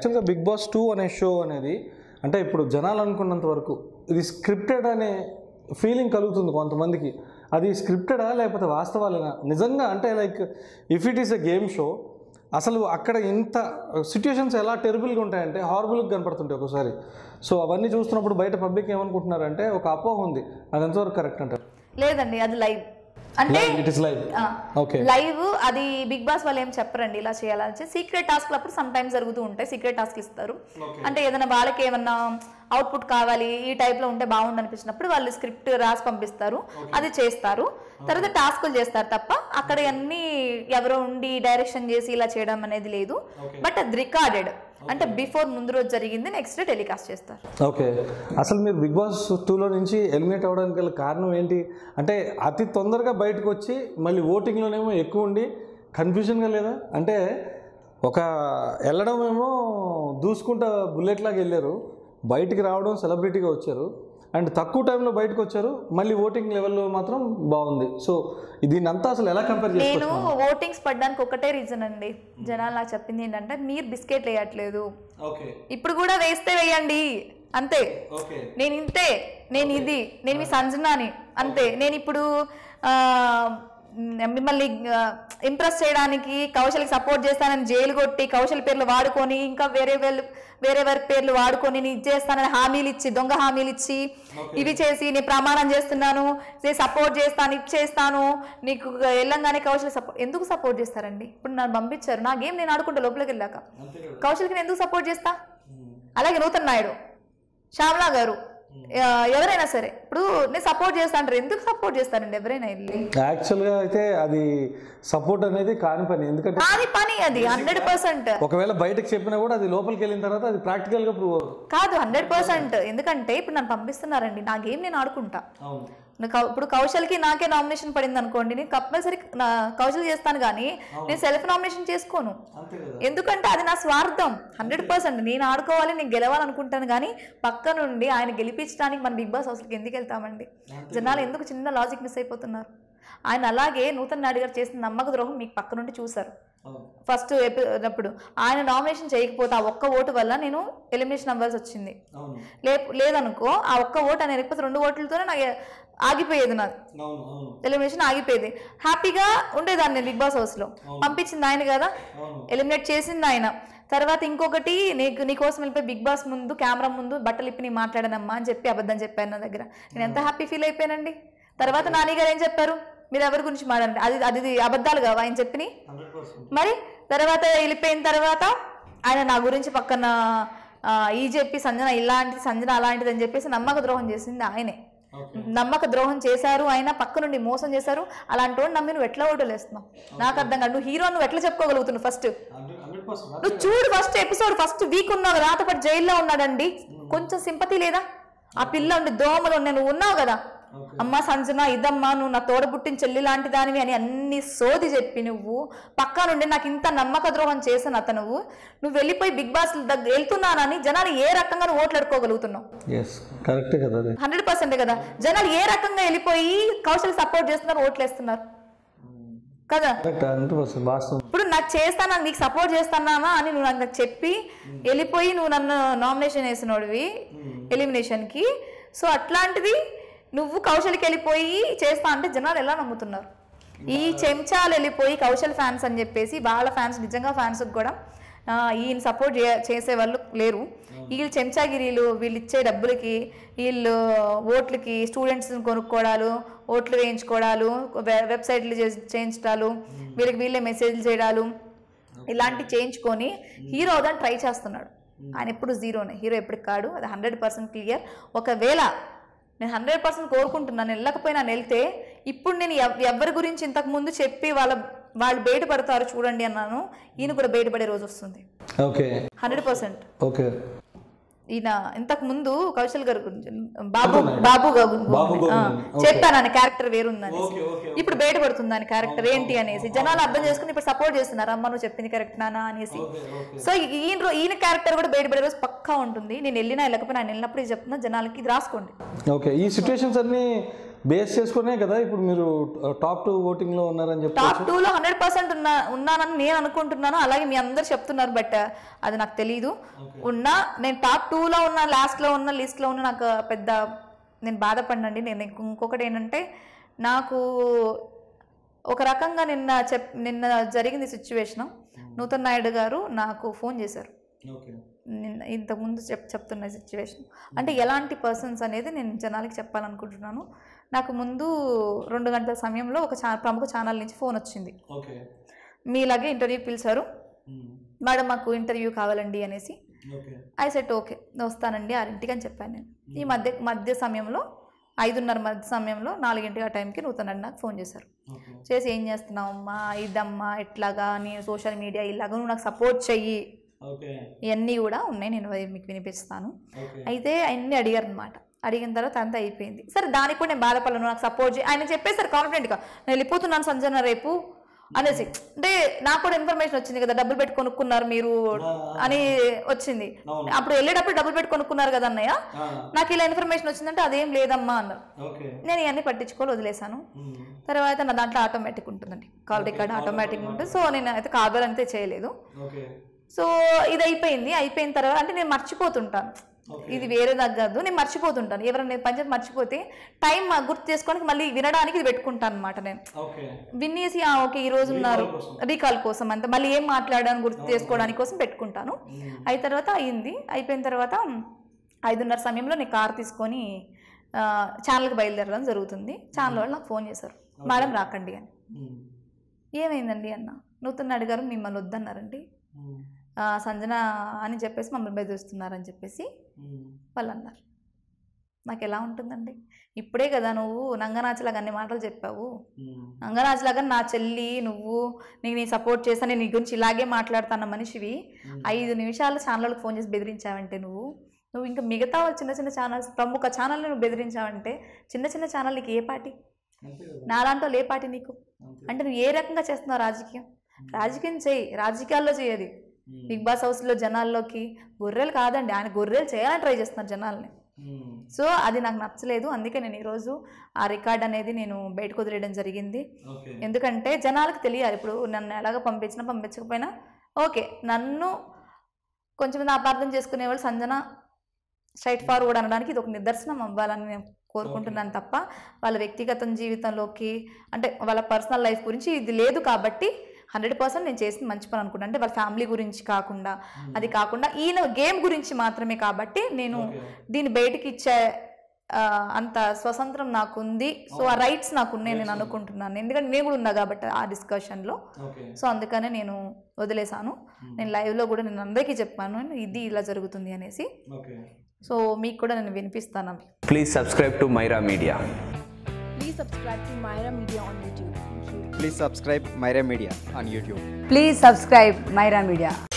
యాక్చువల్గా Bigg Boss two అనే show అనేది అంటే ఇప్పుడు జనాలు అనుకున్నంత వరకు ఇది స్క్రిప్టెడ్ అనే ఫీలింగ్ కలుగుతుంది కొంతమందికి అది స్క్రిప్టెడా లేకపోతే వాస్తవాలేనా నిజంగా అంటే like if it is a game show అసలు అక్కడ ఇంత సిచ్యుయేషన్స్ ఎలా టెరబుల్గా ఉంటాయంటే హారబుల్గా కనపడుతుంటాయి ఒకసారి సో అవన్నీ చూస్తున్నప్పుడు బయట పబ్లిక్ ఏమనుకుంటున్నారంటే ఒక అపోహ ఉంది అది ఎంతవరకు కరెక్ట్ అంటారు లేదండి అది లైవ్ అంటే it is live okay live అది బిగ్ బాస్ వాళ్ళు ఏం చెప్పరండి ఇలా చేయాలని సీక్రెట్ టాస్క్లు అప్పుడు సమ్ టైమ్స్ జరుగుతూ ఉంటాయి సీక్రెట్ టాస్క్ ఇస్తారు అంటే ఏదైనా వాళ్ళకి ఏమన్నా అవుట్పుట్ కావాలి ఈ టైప్ లో ఉంటే బాగుండు అనిపించినప్పుడు వాళ్ళు స్క్రిప్ట్ రాసి పంపిస్తారు అది చేస్తారు తర్వాత టాస్కులు చేస్తారు తప్ప అక్కడ అన్ని ఎవరో ఉండి డైరెక్షన్ చేసి ఇలా చేయడం అనేది లేదు బట్ అది రికార్డెడ్ అంటే బిఫోర్ ముందు రోజు జరిగింది నెక్స్ట్ డే టెలికాస్ట్ చేస్తారు ఓకే అసలు మీరు బిగ్ బాస్ టూలో నుంచి ఎలిమినేట్ అవ్వడానికి గల కారణం ఏంటి అంటే అతి తొందరగా బయటకు వచ్చి మళ్ళీ ఓటింగ్లోనేమో ఎక్కువ ఉండి కన్ఫ్యూజన్గా లేదా అంటే ఒక వెళ్ళడం ఏమో దూసుకుంటా బుల్లెట్ లాగా వెళ్ళారు బయటికి రావడం సెలబ్రిటీగా వచ్చారు అండ్ తక్కువ టైంలో బయటకు వచ్చారు మళ్ళీ ఓటింగ్ లెవెల్లో మాత్రం బాగుంది సో దీన్ని అంతా అసలు ఎలా కంపేర్ నేను చేసుకోవచ్చు ఓటింగ్స్ పడడానికి ఒకటే రీజన్ అండి జనాలు నాకు చెప్పింది ఏంటంటే మీరు బిస్కెట్ వేయట్లేదు ఓకే ఇప్పుడు కూడా వేస్తే వేయండి అంతే ఓకే నేను ఇంతే నేను ఇది నేను మీ సంజనాని అంతే నేను ఇప్పుడు ఆ, మిమ్మల్ని ఇంప్రెస్ చేయడానికి కౌశల్కి సపోర్ట్ చేస్తానని జైలు కొట్టి కౌశల్ పేర్లు వాడుకొని ఇంకా వేరే వేళ్ళు వేరే వారి పేర్లు వాడుకొని నేను ఇది చేస్తానని హామీలు ఇచ్చి దొంగ హామీలు ఇచ్చి ఇవి చేసి నేను ప్రమాణం చేస్తున్నాను నేను సపోర్ట్ చేస్తాను ఇది చేస్తాను నీకు వెళ్ళంగానే కౌశల్ సపోర్ట్ ఎందుకు సపోర్ట్ చేస్తారండి ఇప్పుడు నన్ను పంపించారు నా గేమ్ నేను ఆడుకుంటా లోపలికి వెళ్ళాక కౌశల్కి నేను ఎందుకు సపోర్ట్ చేస్తా అలాగే నూతన్ నాయుడు శ్యామలా గారు ఆ, ఎవరైనా సరే ఇప్పుడు నేను సపోర్ట్ చేస్తా అంటారు ఎందుకు సపోర్ట్ చేస్తారండి ఎవరైనా వెళ్ళి యాక్చువల్గా అయితే అది సపోర్ట్ అనేది కాని పని ఎందుకంటే కాని పని అది హండ్రెడ్ పర్సెంట్ ఒకవేళ బయటకు చెప్పినా కూడా అది లోపలికి వెళ్ళిన తర్వాత అది ప్రాక్టికల్గా ప్రూవ్ అవుతుంది కాదు హండ్రెడ్ పర్సెంట్ ఎందుకంటే ఇప్పుడు నన్ను పంపిస్తున్నారండి నా గేమ్ నేను ఆడుకుంటా అవును నాకు ఇప్పుడు కౌశల్కి నాకే నామినేషన్ పడింది అనుకోండి నేను కంపల్సరీ నా కౌశల్ చేస్తాను కానీ నేను సెల్ఫ్ నామినేషన్ చేసుకోను అంతే కదా ఎందుకంటే అది నా స్వార్థం హండ్రెడ్ పర్సెంట్ నేను ఆడుకోవాలి నేను గెలవాలనుకుంటాను కానీ పక్క నుండి ఆయన గెలిపించడానికి మన బిగ్ బాస్ హౌస్కి ఎందుకు వెళ్తామండి జనాలు ఎందుకు చిన్న లాజిక్ మిస్ అయిపోతున్నారు ఆయన అలాగే నూతన్ నాయుడు గారు చేసిన నమ్మక ద్రోహం మీకు పక్క నుండి చూశారు అవును ఫస్ట్ అప్పుడు ఆయన నామినేషన్ చేయకపోతే ఆ ఒక్క ఓటు వల్ల నేను ఎలిమినేషన్ అవ్వాల్సి వచ్చింది అవును లే లేదనుకో ఆ ఒక్క ఓటు ఆయన లేకపోతే రెండు ఓట్లతోనే నాకు ఆగిపోయేది నాది అవును అవును ఎలిమినేషన్ ఆగిపోయేది హ్యాపీగా ఉండేదాన్ని నేను బిగ్ బాస్ హౌస్లో పంపించింది ఆయన కదా అవును ఎలిమినేట్ చేసింది ఆయన తర్వాత ఇంకొకటి నీకు నీకోసం వెళ్ళిపోయి బిగ్ బాస్ ముందు కెమెరా ముందు బట్టలు ఇప్పి నీ మాట్లాడానమ్మా అని చెప్పి అబద్ధం చెప్పాను నా దగ్గర నేను ఎంత హ్యాపీ ఫీల్ అయిపోయానండి తర్వాత నాని గారు ఏం చెప్పారు మీరు ఎవరి గురించి మాట్లాడండి అది అది అబద్ధాలు కావా ఆయన చెప్పినాయి హండ్రెడ్ పర్సెంట్ మరి తర్వాత వెళ్ళిపోయిన తర్వాత ఆయన నా గురించి పక్కన ఆ, ఈ చెప్పి సంజన ఇలాంటిది సంజన అలాంటిది అని చెప్పేసి నమ్మక ద్రోహం చేసింది ఆయనే ఓకే నమ్మక ద్రోహం చేశారు ఆయన పక్క నుండి మోసం చేశారు అలాంటి వాడు నమ్మి నువ్వు ఎట్లా ఓటలు వేస్తున్నావు నాకు అర్థం కాదు నువ్వు హీరో నువ్వు ఎట్లా చెప్పుకోగలుగుతున్నావు ఫస్ట్ హండ్రెడ్ హండ్రెడ్ పర్సెంట్ నువ్వు చూడు ఫస్ట్ ఎపిసోడ్ ఫస్ట్ వీక్ ఉన్నావు కదా నాతో పాటు జైల్లో ఉన్నాడండి కొంచెం సింపతి లేదా ఆ పిల్ల ఉండి దోమలు ఉన్నాయి నువ్వు ఉన్నావు కదా ఓకే అమ్మ సంజన ఇదమ్మా నువ్వు నా తోడ పుట్టిన చెల్లి లాంటి దానివి అని అన్ని సోది చెప్పి నువ్వు పక్క నుండి నాకు ఇంత నమ్మక ద్రోహం చేసిన అతను నువ్వు వెళ్ళిపోయి బిగ్ బాస్ దగ్గర వెళ్తున్నానని జనాలు ఏ రకంగా నువ్వు ఓట్లాడుకోగలుగుతున్నావు ఎస్ కరెక్టే కదా అది హండ్రెడ్ పర్సెంట్ కదా జనాలు ఏ రకంగా వెళ్ళిపోయి కౌశల్ సపోర్ట్ చేస్తున్నారు ఓట్లేస్తున్నారు కదా కరెక్ట్ హండ్రెడ్ పర్సెంట్ వాస్తవం ఇప్పుడు నాకు చేస్తానా నీకు సపోర్ట్ చేస్తానా అని నువ్వు నాకు నాకు చెప్పి వెళ్ళిపోయి నువ్వు నన్ను నామినేషన్ వేసినోడివి ఎలిమినేషన్కి సో అట్లాంటిది నువ్వు కౌశల్కి వెళ్ళిపోయి చేస్తా అంటే జనాలు ఎలా నమ్ముతున్నారు ఈ చెంచాలు వెళ్ళిపోయి కౌశల్ ఫ్యాన్స్ అని చెప్పేసి వాళ్ళ ఫ్యాన్స్ నిజంగా ఫ్యాన్స్కి కూడా ఆ, ఈయన సపోర్ట్ చేసే వాళ్ళు లేరు వీళ్ళు చెంచాగిరీలు వీళ్ళు ఇచ్చే డబ్బులకి వీళ్ళు ఓట్లకి స్టూడెంట్స్ని కొనుక్కోవడాలు ఓట్లు వేయించుకోవడాలు వె- వెబ్సైట్లు చేసి- చేయించడాలు వీళ్ళకి వీళ్ళే మెసేజ్లు చేయడాలు ఇలాంటి చేయించుకొని హీరో అవుదాన్ని ట్రై చేస్తున్నాడు ఆయన ఎప్పుడు జీరోనే హీరో ఎప్పటికి కాడు అది హండ్రెడ్ పర్సెంట్ క్లియర్ ఒకవేళ నేను హండ్రెడ్ పర్సెంట్ కోరుకుంటున్నాను వెళ్ళకపోయినా నేను వెళ్తే ఇప్పుడు నేను ఎవ్- ఎవరి గురించి ఇంతకు ముందు చెప్పి వాళ్ళ వాళ్ళు బయటపడతారు చూడండి అన్నాను ఈయన కూడా బయటపడే రోజు వస్తుంది ఓకే హండ్రెడ్ పర్సెంట్ ఓకే ఈయన ఇంతకు ముందు కౌశల్ గారి గురించి బాబు బాబు గారు బాబు ఆ, గోవింద్. చెప్పాను ఆయన క్యారెక్టర్ వేరుందని ఓకే ఓకే ఇప్పుడు బయటపడుతుంది ఆయన క్యారెక్టర్ ఏంటి అనేసి జనాలు అర్థం చేసుకుని ఇప్పుడు సపోర్ట్ చేస్తున్నారు అమ్మ నువ్వు చెప్పింది కరెక్ట్ నానా అనేసి ఓకే ఓకే సో ఈయన రో- ఈయన క్యారెక్టర్ కూడా బయటపడే రోజు పక్కా ఉంటుంది నేను వెళ్ళినా వెళ్ళకపోయినా ఆయన వెళ్ళినప్పుడు ఇది చెప్తున్నా జనాలకి ఇది రాసుకోండి ఓకే ఈ సిచ్యువేషన్స్ అన్నీ బేస్ చేసుకునే కదా ఇప్పుడు మీరు టాప్ టూ ఓటింగ్లో ఉన్నారని చెప్పి టాప్ టూలో హండ్రెడ్ పర్సెంట్ ఉన్నా ఉన్నానని నేను అనుకుంటున్నాను అలాగే మీ అందరు చెప్తున్నారు బట్ అది నాకు తెలియదు ఉన్నా నేను టాప్ టూలో ఉన్న లాస్ట్లో ఉన్న లిస్ట్లో ఉన్న నాకు పెద్ద నేను బాధపడినండి నేను ఇంకొ- ఇంకొకటి ఏంటంటే నాకు ఒక రకంగా నిన్న చెప్ నిన్న జరిగింది సిచ్యువేషన్ నూతన్ నాయుడు గారు నాకు ఫోన్ చేశారు ఓకే నిన్న ఇంతకుముందు చెప్ చెప్తున్న సిచ్యువేషన్ అంటే ఎలాంటి పర్సన్స్ అనేది నేను జనాలకి చెప్పాలనుకుంటున్నాను నాకు ముందు రెండు గంటల సమయంలో ఒక ఛా ప్రముఖ ఛానల్ నుంచి ఫోన్ వచ్చింది ఓకే మీలాగే ఇంటర్వ్యూ పిలిచారు మేడం మాకు ఇంటర్వ్యూ కావాలండి అనేసి ఓకే ఐ సెట్ ఓకే వస్తానండి ఆరింటికి అని చెప్పాను నేను ఈ మధ్య మధ్య సమయంలో ఐదున్నర మధ్య సమయంలో నాలుగింటి ఆ టైంకి నూతనండి నాకు ఫోన్ చేశారు ఓకే చేసి ఏం చేస్తున్నావమ్మా ఇదమ్మా ఎట్లాగా నేను సోషల్ మీడియా ఇలాగా నువ్వు నాకు సపోర్ట్ చెయ్యి ఓకే ఇవన్నీ కూడా ఉన్నాయి నేను అవి మీకు వినిపిస్తాను ఓకే అయితే అన్నీ అడిగారు అనమాట అడిగిన తర్వాత అంతా అయిపోయింది సరే దానికి కూడా నేను బాధపడను నాకు సపోర్ట్ చేయి ఆయన చెప్పేసారు కాన్ఫిడెంట్గా నేను వెళ్ళిపోతున్నాను సంజన రేపు అనేసి అంటే నాకు కూడా ఇన్ఫర్మేషన్ వచ్చింది కదా డబ్బులు పెట్టి కొనుక్కున్నారు మీరు అని వచ్చింది అవును. అప్పుడు వెళ్ళేటప్పుడు డబ్బులు పెట్టి కొనుక్కున్నారు కదా అన్నయ్య నాకు ఇలా ఇన్ఫర్మేషన్ వచ్చిందంటే అదేం లేదమ్మా అన్నారు ఓకే నేను ఇవన్నీ పట్టించుకోవాలి వదిలేశాను తర్వాత నా దాంట్లో ఆటోమేటిక్ ఉంటుందండి కాల్ రికార్డ్ ఆటోమేటిక్ ఉంటుంది సో నేను అయితే కావాలంతే చేయలేదు ఓకే సో ఇది అయిపోయింది అయిపోయిన తర్వాత అంటే నేను మర్చిపోతుంటాను ఇది వేరే తగ్గదు నేను మర్చిపోతుంటాను ఎవరైనా పని చెప్పి మర్చిపోతే టైం గుర్తు చేసుకోవడానికి మళ్ళీ వినడానికి ఇది పెట్టుకుంటాను అనమాట నేను ఓకే వినేసి "ఆ, ఓకే ఈ రోజు ఉన్నారు రీకాల్ కోసం అంతే మళ్ళీ ఏం మాట్లాడాను గుర్తు చేసుకోవడానికి కోసం పెట్టుకుంటాను అయిన తర్వాత అయింది అయిపోయిన తర్వాత ఐదున్నర సమయంలో నేను కార్ తీసుకొని ఆ, ఛానల్కి బయలుదేరడం జరుగుతుంది ఛానల్ వాళ్ళు నాకు ఫోన్ చేశారు మేడం రాకండి అని ఏమైందండి అన్న నూతన అడిగారు మిమ్మల్ని వద్దన్నారండి ఆ, సంజన అని చెప్పేసి మమ్మల్ని బెదిరిస్తున్నారని చెప్పేసి వాళ్ళు అన్నారు నాకు ఎలా ఉంటుందండి ఇప్పుడే కదా నువ్వు నంగనాచలాగా అన్ని మాటలు చెప్పావు నంగనాచలాగా నా చెల్లి నువ్వు నీకు నీ సపోర్ట్ చేస్తా నేను నీ గురించి ఇలాగే మాట్లాడుతున్న మనిషివి ఐదు నిమిషాలు ఛానళ్ళకి ఫోన్ చేసి బెదిరించావంటే నువ్వు నువ్వు ఇంకా మిగతా వాళ్ళ చిన్న చిన్న ఛానల్స్ ప్రముఖ ఛానల్ని నువ్వు బెదిరించావంటే చిన్న చిన్న ఛానల్ నీకు ఏ పార్టీ నాలాంటి వాళ్ళు ఏ పార్టీ నీకు అంటే నువ్వు ఏ రకంగా చేస్తున్నావు రాజకీయం రాజకీయం చేయి రాజకీయాల్లో చేయది బిగ్ బాస్ హౌస్లో జనాల్లోకి గొర్రెలు కాదండి ఆయన గొర్రెలు చేయాలని ట్రై చేస్తున్నారు జనాల్ని సో అది నాకు నచ్చలేదు అందుకే నేను ఈరోజు ఆ రికార్డ్ అనేది నేను బయటకు వదిలేయడం జరిగింది ఓకే ఎందుకంటే జనాలకు తెలియాలి ఇప్పుడు నన్ను ఎలాగ పంపించినా పంపించకపోయినా ఓకే నన్ను కొంచెం మంది అపార్థం చేసుకునే వాళ్ళు సంజన స్ట్రైట్ ఫార్వర్డ్ అనడానికి ఇది ఒక నిదర్శనం అవ్వాలని నేను కోరుకుంటున్నాను తప్ప వాళ్ళ వ్యక్తిగత జీవితంలోకి అంటే వాళ్ళ పర్సనల్ లైఫ్ గురించి ఇది లేదు కాబట్టి హండ్రెడ్ పర్సెంట్ నేను చేసింది మంచి పని అనుకుంటాను అంటే వాళ్ళ ఫ్యామిలీ గురించి కాకుండా అది కాకుండా ఈయన గేమ్ గురించి మాత్రమే కాబట్టి నేను దీన్ని బయటికి ఇచ్చే ఆ, అంత స్వతంత్రం నాకు ఉంది సో ఆ రైట్స్ నాకు ఉన్నాయి నేను అనుకుంటున్నాను ఎందుకంటే నేను కూడా ఉన్నా కాబట్టి ఆ డిస్కషన్లో ఓకే సో అందుకనే నేను వదిలేశాను నేను లైవ్లో కూడా నేను అందరికీ చెప్పాను ఇది ఇలా జరుగుతుంది అనేసి ఓకే సో మీకు కూడా నేను వినిపిస్తాను Please subscribe to Myra Media. Please subscribe to Myra Media on YouTube. Thank you. Please subscribe Myra Media on YouTube. Please subscribe Myra Media.